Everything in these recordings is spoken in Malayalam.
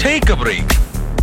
ടേക്ക് എ ബ്രേക്ക്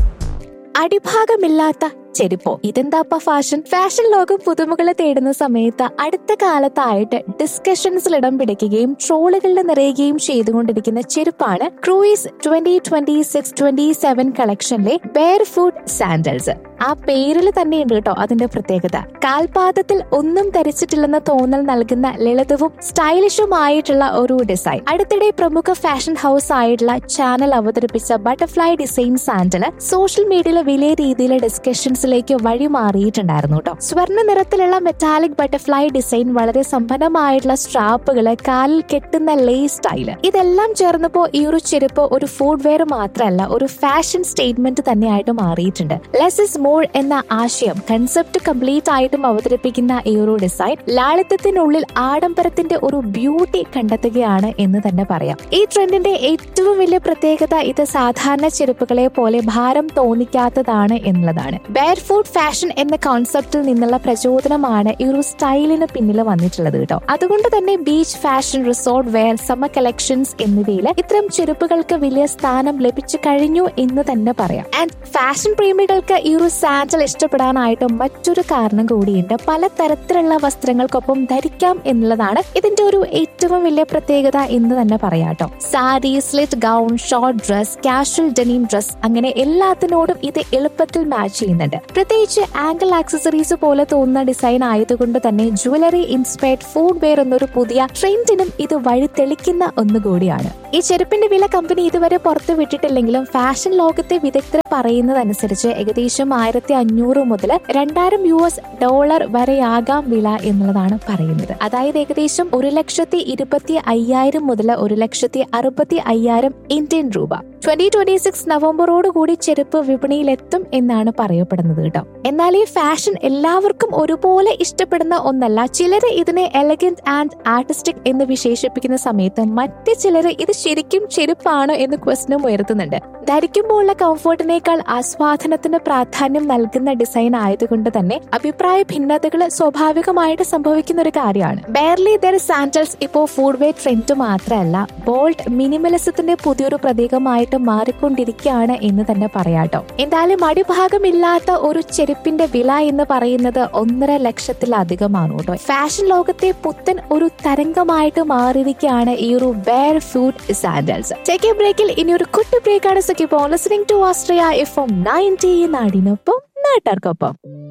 അടിഭാഗമില്ലാത്ത ചെരുപ്പോ ഇതെന്താപ്പ ഫാഷൻ ഫാഷൻ ലോകം പുതുമകളെ തേടുന്ന സമയത്ത് അടുത്ത കാലത്തായിട്ട് ഡിസ്കഷൻസിൽ ഇടം പിടിക്കുകയും ട്രോളുകളിൽ നിറയുകയും ചെയ്തുകൊണ്ടിരിക്കുന്ന ചെരുപ്പാണ് cruise twenty twenty six twenty seven കളക്ഷനിലെ ബെയർ ഫുഡ് സാൻഡൽസ് ആ പേരിൽ തന്നെയുണ്ട് കേട്ടോ അതിന്റെ പ്രത്യേകത കാൽപാദത്തിൽ ഒന്നും ധരിച്ചിട്ടില്ലെന്ന തോന്നൽ നൽകുന്ന ലളിതവും സ്റ്റൈലിഷുമായിട്ടുള്ള ഒരു ഡിസൈൻ അടുത്തിടെ പ്രമുഖ ഫാഷൻ ഹൗസ് ആയിട്ടുള്ള ചാനൽ അവതരിപ്പിച്ച ബട്ടർഫ്ലൈ ഡിസൈൻ സാൻഡല് സോഷ്യൽ മീഡിയയിലെ വലിയ രീതിയിലെ ഡിസ്കഷൻസിലേക്ക് വഴിമാറിയിട്ടുണ്ടായിരുന്നു കേട്ടോ സ്വർണ്ണ നിറത്തിലുള്ള മെറ്റാലിക് ബട്ടർഫ്ലൈ ഡിസൈൻ വളരെ സമ്പന്നമായിട്ടുള്ള സ്ട്രാപ്പുകള് കാലിൽ കെട്ടുന്ന ലേ സ്റ്റൈല് ഇതെല്ലാം ചേർന്നപ്പോ ഈ ഒരു ചെരുപ്പ് ഒരു ഫുഡ് വെയർ മാത്രമല്ല ഒരു ഫാഷൻ സ്റ്റേറ്റ്മെന്റ് തന്നെയായിട്ട് മാറിയിട്ടുണ്ട് ലെസ് ഇസ് മോർ എന്ന ആശയം കൺസെപ്റ്റ് കംപ്ലീറ്റ് ആയിട്ടും അവതരിപ്പിക്കുന്ന ഈ ഒരു ഡിസൈൻ ലാളിത്യത്തിനുള്ളിൽ ആഡംബരത്തിന്റെ ഒരു ബ്യൂട്ടി കണ്ടെത്തുകയാണ് എന്ന് തന്നെ പറയാം ഈ ട്രെൻഡിന്റെ ഏറ്റവും വലിയ പ്രത്യേകത ഇത് സാധാരണ ചെരുപ്പുകളെ പോലെ ഭാരം തോന്നിക്കാത്തതാണ് എന്നുള്ളതാണ് ബെയർ ഫുഡ് ഫാഷൻ എന്ന കോൺസെപ്റ്റിൽ നിന്നുള്ള പ്രചോദനമാണ് ഈ ഒരു സ്റ്റൈലിന് പിന്നിൽ വന്നിട്ടുള്ളത് കേട്ടോ അതുകൊണ്ട് തന്നെ beach fashion resort wear summer collections എന്നിവയിൽ ഇത്തരം ചെരുപ്പുകൾക്ക് വലിയ സ്ഥാനം ലഭിച്ചു കഴിഞ്ഞു എന്ന് തന്നെ പറയാം ആൻഡ് ഫാഷൻ പ്രേമികൾക്ക് ഈ ഒരു സാൻഡൽ ഇഷ്ടപ്പെടാനായിട്ട് മറ്റൊരു കാരണം കൂടിയുണ്ട് പല തരത്തിലുള്ള വസ്ത്രങ്ങൾക്കൊപ്പം ധരിക്കാം എന്നുള്ളതാണ് ഇതിന്റെ ഒരു ഏറ്റവും വലിയ പ്രത്യേകത എന്ന് തന്നെ പറയാട്ടോ sari slit gown short dress casual denim dress അങ്ങനെ എല്ലാത്തിനോടും ഇത് എളുപ്പത്തിൽ മാച്ച് ചെയ്യുന്നുണ്ട് പ്രത്യേകിച്ച് ആംഗിൾ ആക്സസറീസ് പോലെ തോന്നുന്ന ഡിസൈൻ ആയതുകൊണ്ട് തന്നെ ജുവലറി ഇൻസ്പയർഡ് ഫുഡ് വെയർ എന്നൊരു പുതിയ ട്രെൻഡിനും ഇത് വഴി തെളിക്കുന്ന ഒന്നുകൂടിയാണ് ഈ ചെരുപ്പിന്റെ വില കമ്പനി ഇതുവരെ പുറത്തു വിട്ടിട്ടില്ലെങ്കിലും ഫാഷൻ ലോകത്തെ വിദഗ്ധർ പറയുന്നതനുസരിച്ച് ഏകദേശം ആയിരത്തി അഞ്ഞൂറ് മുതൽ രണ്ടായിരം യു എസ് ഡോളർ വരെയാകാം വില എന്നുള്ളതാണ് പറയുന്നത് അതായത് ഏകദേശം ഒരു ലക്ഷത്തി ഇരുപത്തി അയ്യായിരം മുതൽ ഒരു ലക്ഷത്തി അറുപത്തി അയ്യായിരം ഇന്ത്യൻ രൂപ ട്വന്റി ട്വന്റി സിക്സ് നവംബറോട് കൂടി ചെരുപ്പ് വിപണിയിലെത്തും എന്നാണ് പറയപ്പെടുന്നത് കേട്ടോ എന്നാൽ ഈ ഫാഷൻ എല്ലാവർക്കും ഒരുപോലെ ഇഷ്ടപ്പെടുന്ന ഒന്നല്ല ചിലര് ഇതിനെ എലഗന്റ് ആൻഡ് ആർട്ടിസ്റ്റിക് എന്ന് വിശേഷിപ്പിക്കുന്ന സമയത്ത് മറ്റ് ചിലര് ഇത് ശരിക്കും ചെരുപ്പാണോ എന്ന് ക്വസ്റ്റനും ഉയർത്തുന്നുണ്ട് ധരിക്കുമ്പോഴുള്ള കംഫർട്ടിനേക്കാൾ ആസ്വാദനത്തിന് പ്രാധാന്യം നൽകുന്ന ഡിസൈൻ ആയതുകൊണ്ട് തന്നെ അഭിപ്രായ ഭിന്നതകൾ സ്വാഭാവികമായിട്ട് സംഭവിക്കുന്ന ഒരു കാര്യമാണ് ബെയർലി ദർ സാൻഡൽസ് ഇപ്പോ ഫുഡ് വെയർ ട്രെൻഡ് മാത്രമല്ല ബോൾഡ് മിനിമലിസത്തിന്റെ പുതിയൊരു പ്രതീകമായിട്ട് മാറിക്കൊണ്ടിരിക്കുകയാണ് എന്ന് തന്നെ പറയാട്ടോ എന്തായാലും അടിഭാഗമില്ലാത്ത ഒരു ചെരുപ്പിന്റെ വില എന്ന് പറയുന്നത് ഒന്നര ലക്ഷത്തിലധികമാണ് കേട്ടോ ഫാഷൻ ലോകത്തെ പുത്തൻ ഒരു തരംഗമായിട്ട് മാറിയിരിക്കുകയാണ് ഈ ഒരു barefoot sandals take a ബ്രേക്കിൽ ഇനി ഒരു കുട്ടി ബ്രേക്കാണ് സുഖിപ്പോ listening to Austria F M ninety നാടിനൊപ്പം നാട്ടാർക്കൊപ്പം